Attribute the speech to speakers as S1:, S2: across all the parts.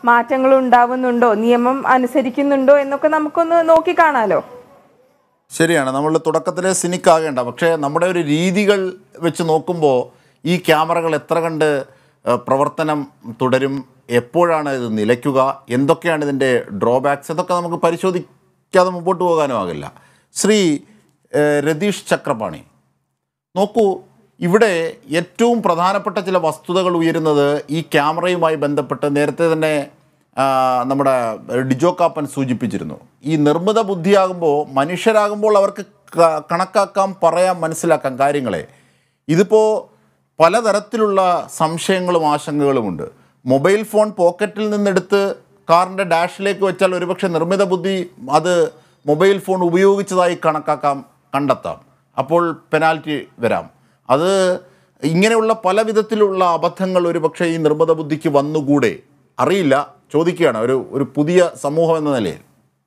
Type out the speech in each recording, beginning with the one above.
S1: മാറ്റങ്ങൾ ഉണ്ടാവുന്നുണ്ടോ നിയമം അനുസരിക്കുന്നുണ്ടോ എന്നൊക്കെ നമുക്കൊന്ന് നോക്കിക്കാണാലോ
S2: ശരിയാണ് നമ്മൾ തുടക്കത്തിലെ സിനിക്കാകേണ്ട പക്ഷേ നമ്മുടെ ഒരു രീതികൾ വെച്ച് നോക്കുമ്പോൾ ഈ ക്യാമറകൾ എത്ര കണ്ട് ഏഹ്, പ്രവർത്തനം തുടരും എപ്പോഴാണ് ഇത് നിലയ്ക്കുക എന്തൊക്കെയാണ് ഇതിൻ്റെ ഡ്രോബാക്സ് ഇതൊക്കെ നമുക്ക് പരിശോധിക്കാതെ മുമ്പോട്ട് പോകാനും ആകില്ല ശ്രീ ഏഹ്, രതീഷ് ചക്രപാണി നോക്കൂ ഇവിടെ ഏറ്റവും പ്രധാനപ്പെട്ട ചില വസ്തുതകൾ ഉയരുന്നത് ഈ ക്യാമറയുമായി ബന്ധപ്പെട്ട് നേരത്തെ തന്നെ ആ, നമ്മുടെ ഡിജോ കാപ്പൻ സൂചിപ്പിച്ചിരുന്നു ഈ നിർമ്മിത ബുദ്ധിയാകുമ്പോൾ മനുഷ്യരാകുമ്പോൾ അവർക്ക് ക- കണക്കാക്കാം പറയാം മനസ്സിലാക്കാം കാര്യങ്ങളെ ഇതിപ്പോൾ പലതരത്തിലുള്ള സംശയങ്ങളും ആശങ്കകളുമുണ്ട് മൊബൈൽ ഫോൺ പോക്കറ്റിൽ നിന്നെടുത്ത് കാറിൻ്റെ ഡാഷിലേക്ക് വെച്ചാൽ ഒരുപക്ഷെ നിർമ്മിത ബുദ്ധി അത് മൊബൈൽ ഫോൺ ഉപയോഗിച്ചതായി കണക്കാക്കാം കണ്ടെത്താം അപ്പോൾ പെനാൽറ്റി വരാം അത് ഇങ്ങനെയുള്ള പല വിധത്തിലുള്ള അബദ്ധങ്ങൾ ഒരുപക്ഷെ ഈ നിർമ്മിത ബുദ്ധിക്ക് വന്നുകൂടെ അറിയില്ല ചോദിക്കുകയാണ് ഒരു ഒരു പുതിയ സമൂഹം എന്ന നിലയിൽ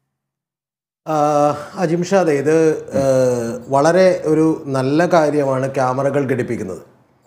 S3: ആഹ് അജിംഷാദെ ഇത് ഏഹ്, വളരെ ഒരു നല്ല കാര്യമാണ് ക്യാമറകൾ ഘടിപ്പിക്കുന്നത്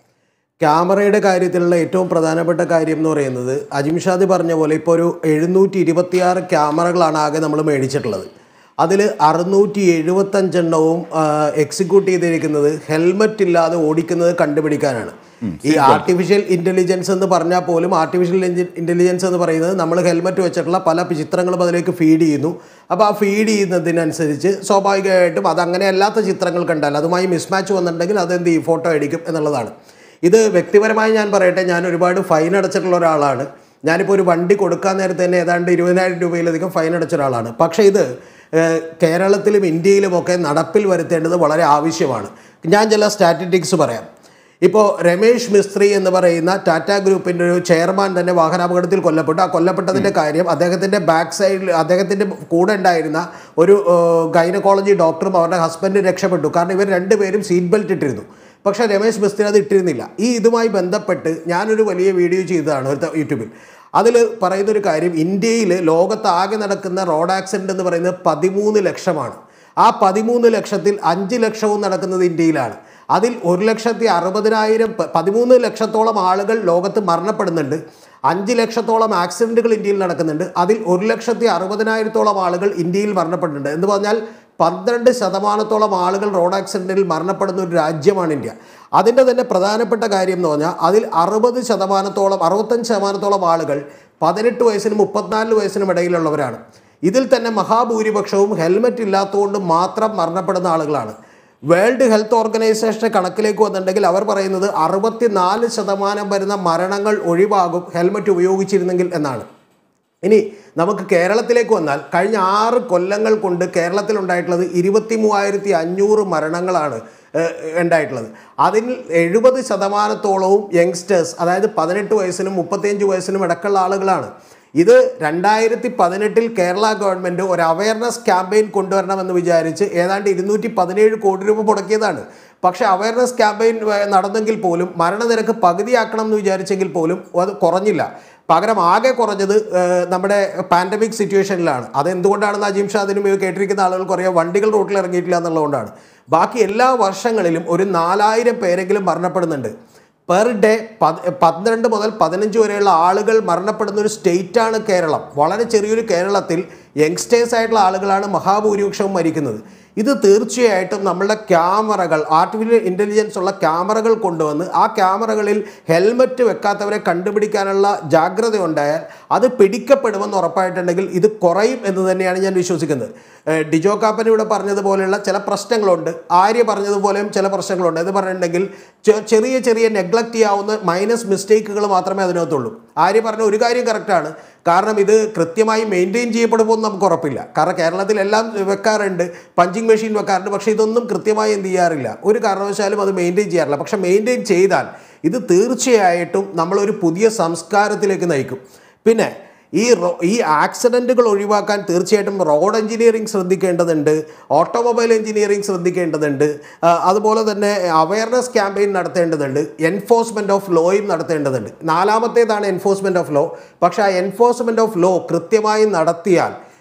S3: ക്യാമറയുടെ കാര്യത്തിലുള്ള ഏറ്റവും പ്രധാനപ്പെട്ട കാര്യം എന്ന് പറയുന്നത് അജിംഷാദ് പറഞ്ഞ പോലെ ഇപ്പോൾ ഒരു എഴുന്നൂറ്റി ഇരുപത്തിയാറ് ക്യാമറകളാണ് ആകെ നമ്മൾ മേടിച്ചിട്ടുള്ളത് അതിൽ അറുന്നൂറ്റി എഴുപത്തഞ്ചെണ്ണവും എക്സിക്യൂട്ട് ചെയ്തിരിക്കുന്നത് ഹെൽമറ്റ് ഇല്ലാതെ ഓടിക്കുന്നത് കണ്ടുപിടിക്കാനാണ് ഈ ആർട്ടിഫിഷ്യൽ ഇൻ്റലിജൻസ് എന്ന് പറഞ്ഞാൽ പോലും ആർട്ടിഫിഷ്യൽ ഇൻ്റലിജൻസ് എന്ന് പറയുന്നത് നമ്മൾ ഹെൽമറ്റ് വെച്ചിട്ടുള്ള പല ചിത്രങ്ങളും അതിലേക്ക് ഫീഡ് ചെയ്യുന്നു അപ്പോൾ ആ ഫീഡ് ചെയ്യുന്നതിനനുസരിച്ച് സ്വാഭാവികമായിട്ടും അത് അങ്ങനെ അല്ലാത്ത ചിത്രങ്ങൾ കണ്ടാൽ അതുമായി മിസ്മാച്ച് വന്നിട്ടുണ്ടെങ്കിൽ അതെന്ത് ചെയ്യും ഫോട്ടോ അടിക്കും എന്നുള്ളതാണ് ഇത് വ്യക്തിപരമായി ഞാൻ പറയട്ടെ ഞാൻ ഒരുപാട് ഫൈൻ അടച്ചിട്ടുള്ള ഒരാളാണ് ഞാനിപ്പോൾ ഒരു വണ്ടി കൊടുക്കാൻ നേരത്തെ തന്നെ ഏതാണ്ട് ഇരുപതിനായിരം രൂപയിലധികം ഫൈൻ അടച്ച ഒരാളാണ് പക്ഷേ ഇത് ഏഹ്, കേരളത്തിലും ഇന്ത്യയിലുമൊക്കെ നടപ്പിൽ വരുത്തേണ്ടത് വളരെ ആവശ്യമാണ് ഞാൻ ചില സ്റ്റാറ്റിസ്റ്റിക്സ് പറയാം ഇപ്പോൾ രമേഷ് മിസ്ത്രി എന്ന് പറയുന്ന ടാറ്റ ഗ്രൂപ്പിൻ്റെ ഒരു ചെയർമാൻ തന്നെ വാഹനാപകടത്തിൽ കൊല്ലപ്പെട്ടു ആ കൊല്ലപ്പെട്ടതിൻ്റെ കാര്യം അദ്ദേഹത്തിൻ്റെ ബാക്ക് സൈഡിൽ അദ്ദേഹത്തിൻ്റെ കൂടെ ഉണ്ടായിരുന്ന ഒരു ഗൈനക്കോളജി ഡോക്ടറും അവരുടെ ഹസ്ബൻഡ് രക്ഷപ്പെട്ടു കാരണം ഇവർ രണ്ടുപേരും സീറ്റ് ബെൽറ്റ് ഇട്ടിരുന്നു പക്ഷേ രമേശ് മിസ്ത്രി അത് ഇട്ടിരുന്നില്ല ഈ ഇതുമായി ബന്ധപ്പെട്ട് ഞാനൊരു വലിയ വീഡിയോ ചെയ്തതാണ് ഒരു ത- യൂട്യൂബിൽ അതിൽ പറയുന്നൊരു കാര്യം ഇന്ത്യയിൽ ലോകത്താകെ നടക്കുന്ന റോഡ് ആക്സിഡൻ്റ് എന്ന് പറയുന്നത് പതിമൂന്ന് ലക്ഷമാണ് ആ പതിമൂന്ന് ലക്ഷത്തിൽ അഞ്ച് ലക്ഷവും നടക്കുന്നത് ഇന്ത്യയിലാണ് അതിൽ ഒരു ലക്ഷത്തി അറുപതിനായിരം പ- പതിമൂന്ന് ലക്ഷത്തോളം ആളുകൾ ലോകത്ത് മരണപ്പെടുന്നുണ്ട് അഞ്ച് ലക്ഷത്തോളം ആക്സിഡൻറ്റുകൾ ഇന്ത്യയിൽ നടക്കുന്നുണ്ട് അതിൽ ഒരു ലക്ഷത്തി അറുപതിനായിരത്തോളം ആളുകൾ ഇന്ത്യയിൽ മരണപ്പെടുന്നുണ്ട് എന്ന് പറഞ്ഞാൽ പന്ത്രണ്ട് ശതമാനത്തോളം ആളുകൾ റോഡ് ആക്സിഡൻറ്റിൽ മരണപ്പെടുന്ന ഒരു രാജ്യമാണ് ഇന്ത്യ അതിൻ്റെ തന്നെ പ്രധാനപ്പെട്ട കാര്യം എന്ന് പറഞ്ഞാൽ അതിൽ അറുപത് ശതമാനത്തോളം അറുപത്തഞ്ച് ശതമാനത്തോളം ആളുകൾ പതിനെട്ട് വയസ്സിനും മുപ്പത്തിനാല് വയസ്സിനും ഇടയിലുള്ളവരാണ് ഇതിൽ തന്നെ മഹാഭൂരിപക്ഷവും ഹെൽമറ്റ് ഇല്ലാത്തതുകൊണ്ട് മാത്രം മരണപ്പെടുന്ന ആളുകളാണ് വേൾഡ് ഹെൽത്ത് ഓർഗനൈസേഷൻ്റെ കണക്കിലേക്ക് വന്നിട്ടുണ്ടെങ്കിൽ അവർ പറയുന്നത് അറുപത്തിനാല് ശതമാനം വരുന്ന മരണങ്ങൾ ഒഴിവാകും ഹെൽമറ്റ് ഉപയോഗിച്ചിരുന്നെങ്കിൽ എന്നാണ് ഇനി നമുക്ക് കേരളത്തിലേക്ക് വന്നാൽ കഴിഞ്ഞ ആറ് കൊല്ലങ്ങൾ കൊണ്ട് കേരളത്തിൽ ഉണ്ടായിട്ടുള്ളത് ഇരുപത്തി മൂവായിരത്തി അഞ്ഞൂറ് മരണങ്ങളാണ് ഏഹ്, ഉണ്ടായിട്ടുള്ളത് അതിൽ എഴുപത് ശതമാനത്തോളവും യങ്സ്റ്റേഴ്സ് അതായത് പതിനെട്ട് വയസ്സിനും മുപ്പത്തിയഞ്ച് വയസ്സിനും ഇടക്കുള്ള ആളുകളാണ് ഇത് രണ്ടായിരത്തി പതിനെട്ടിൽ കേരള ഗവൺമെൻറ് ഒരു അവയർനെസ് ക്യാമ്പയിൻ കൊണ്ടുവരണമെന്ന് വിചാരിച്ച് ഏതാണ്ട് ഇരുന്നൂറ്റി പതിനേഴ് കോടി രൂപ മുടക്കിയതാണ് പക്ഷേ അവയർനെസ് ക്യാമ്പയിൻ ഏഹ്, നടന്നെങ്കിൽ പോലും മരണനിരക്ക് പകുതിയാക്കണം എന്ന് വിചാരിച്ചെങ്കിൽ പോലും അത് കുറഞ്ഞില്ല പകരം ആകെ കുറഞ്ഞത് ഏഹ്, നമ്മുടെ പാൻഡമിക് സിറ്റുവേഷനിലാണ് അതെന്തുകൊണ്ടാണെന്ന് അജീം ഷാദിനും ഇത് കേട്ടിരിക്കുന്ന ആളുകൾക്ക് അറിയാം വണ്ടികൾ റോട്ടിൽ ഇറങ്ങിയിട്ടില്ല എന്നുള്ളതുകൊണ്ടാണ് ബാക്കി എല്ലാ വർഷങ്ങളിലും ഒരു നാലായിരം പേരെങ്കിലും മരണപ്പെടുന്നുണ്ട് പെർ ഡേ പത് പന്ത്രണ്ട് മുതൽ പതിനഞ്ച് വരെയുള്ള ആളുകൾ മരണപ്പെടുന്ന ഒരു സ്റ്റേറ്റാണ് കേരളം വളരെ ചെറിയൊരു കേരളത്തിൽ യങ്സ്റ്റേഴ്സ് ആയിട്ടുള്ള ആളുകളാണ് മഹാഭൂരിപക്ഷവും മരിക്കുന്നത് ഇത് തീർച്ചയായിട്ടും നമ്മളുടെ ക്യാമറകൾ ആർട്ടിഫിഷ്യൽ ഇൻ്റലിജൻസ് ഉള്ള ക്യാമറകൾ കൊണ്ടുവന്ന് ആ ക്യാമറകളിൽ ഹെൽമറ്റ് വെക്കാത്തവരെ കണ്ടുപിടിക്കാനുള്ള ജാഗ്രത ഉണ്ടായാൽ അത് പിടിക്കപ്പെടുമെന്ന് ഉറപ്പായിട്ടുണ്ടെങ്കിൽ ഇത് കുറയും എന്ന് തന്നെയാണ് ഞാൻ വിശ്വസിക്കുന്നത് ഏഹ് ഡിജോ കാപ്പൻ ഇവിടെ പറഞ്ഞതുപോലെയുള്ള ചില പ്രശ്നങ്ങളുണ്ട് ആര്യ പറഞ്ഞതുപോലെയും ചില പ്രശ്നങ്ങളുണ്ട് എന്ന് പറഞ്ഞിട്ടുണ്ടെങ്കിൽ ചെ- ചെറിയ ചെറിയ നെഗ്ലക്റ്റ് ചെയ്യാവുന്ന മൈനസ് മിസ്റ്റേക്കുകൾ മാത്രമേ അതിനകത്തുള്ളൂ ആര്യ പറഞ്ഞ ഒരു കാര്യം കറക്റ്റാണ് കാരണം ഇത് കൃത്യമായി മെയിൻറ്റെയിൻ ചെയ്യപ്പെടുമോ എന്ന് നമുക്ക് ഉറപ്പില്ല കാരണം കേരളത്തിൽ എല്ലാം വെക്കാറുണ്ട് പഞ്ചിങ് മെഷീൻ വെക്കാറുണ്ട് പക്ഷേ ഇതൊന്നും കൃത്യമായി എന്ത് ചെയ്യാറില്ല ഒരു കാരണവശാലും അത് മെയിൻറ്റെയിൻ ചെയ്യാറില്ല പക്ഷേ മെയിൻറ്റെയിൻ ചെയ്താൽ ഇത് തീർച്ചയായിട്ടും നമ്മളൊരു പുതിയ സംസ്കാരത്തിലേക്ക് നയിക്കും പിന്നെ ഈ റോ ഈ ആക്സിഡൻറ്റുകൾ ഒഴിവാക്കാൻ തീർച്ചയായിട്ടും റോഡ് എഞ്ചിനീയറിംഗ് ശ്രദ്ധിക്കേണ്ടതുണ്ട് ഓട്ടോമൊബൈൽ എഞ്ചിനീയറിംഗ് ശ്രദ്ധിക്കേണ്ടതുണ്ട് ആ, അതുപോലെ തന്നെ അവയർനെസ് ക്യാമ്പയിൻ നടത്തേണ്ടതുണ്ട് എൻഫോഴ്സ്മെൻറ്റ് ഓഫ് ലോയും നടത്തേണ്ടതുണ്ട് നാലാമത്തേതാണ് എൻഫോഴ്സ്മെൻറ്റ് ഓഫ് ലോ പക്ഷേ ആ എൻഫോഴ്സ്മെൻറ്റ് ഓഫ് ലോ കൃത്യമായി നടത്തിയാൽ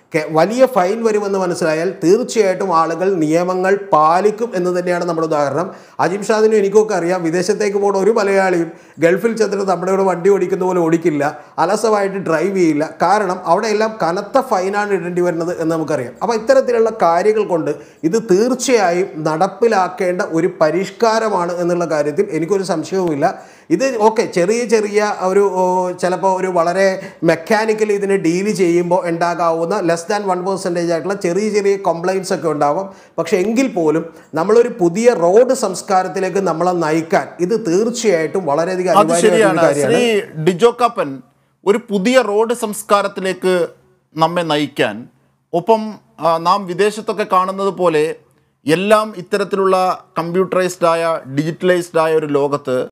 S3: കെ- വലിയ ഫൈൻ വരുമെന്ന് മനസ്സിലായാൽ തീർച്ചയായിട്ടും ആളുകൾ നിയമങ്ങൾ പാലിക്കും എന്ന് തന്നെയാണ് നമ്മുടെ ഉദാഹരണം അജിം ഷാദിനും എനിക്കൊക്കെ അറിയാം വിദേശത്തേക്ക് പോകുന്ന ഒരു മലയാളിയും ഗൾഫിൽ ചെന്നിട്ട് നമ്മുടെ ഇവിടെ വണ്ടി ഓടിക്കുന്ന പോലെ ഓടിക്കില്ല അലസമായിട്ട് ഡ്രൈവ് ചെയ്യില്ല കാരണം അവിടെ എല്ലാം കനത്ത ഫൈനാണ് ഇടേണ്ടി വരുന്നത് എന്ന് നമുക്കറിയാം അപ്പോൾ ഇത്തരത്തിലുള്ള കാര്യങ്ങൾ കൊണ്ട് ഇത് തീർച്ചയായും നടപ്പിലാക്കേണ്ട ഒരു പരിഷ്കാരമാണ് എന്നുള്ള കാര്യത്തിൽ എനിക്കൊരു സംശയവുമില്ല ഇത് ഓക്കെ ചെറിയ ചെറിയ ഒരു ചിലപ്പോൾ ഒരു വളരെ മെക്കാനിക്കലി ഇതിനെ ഡീൽ ചെയ്യുമ്പോൾ ഉണ്ടാകാവുന്ന ലെസ് ദാൻ വൺ പെർസെൻറ്റേജ് ആയിട്ടുള്ള ചെറിയ ചെറിയ കംപ്ലൈൻസ് ഒക്കെ ഉണ്ടാവും പക്ഷേ എങ്കിൽ പോലും നമ്മളൊരു പുതിയ റോഡ് സംസ്കാരത്തിലേക്ക് നമ്മളെ നയിക്കാൻ ഇത് തീർച്ചയായിട്ടും വളരെയധികം
S2: അത്
S3: അനിവാര്യമായിട്ടുള്ള
S2: ശരിയാണ്
S3: കാര്യമാണ്
S2: ശ്രീ ഡിജോ കാപ്പൻ ഒരു പുതിയ റോഡ് സംസ്കാരത്തിലേക്ക് നമ്മെ നയിക്കാൻ ഒപ്പം ആ, നാം വിദേശത്തൊക്കെ കാണുന്നത് പോലെ എല്ലാം ഇത്തരത്തിലുള്ള കമ്പ്യൂട്ടറൈസ്ഡ് ആയ ഡിജിറ്റലൈസ്ഡ് ആയ ഒരു ലോകത്ത്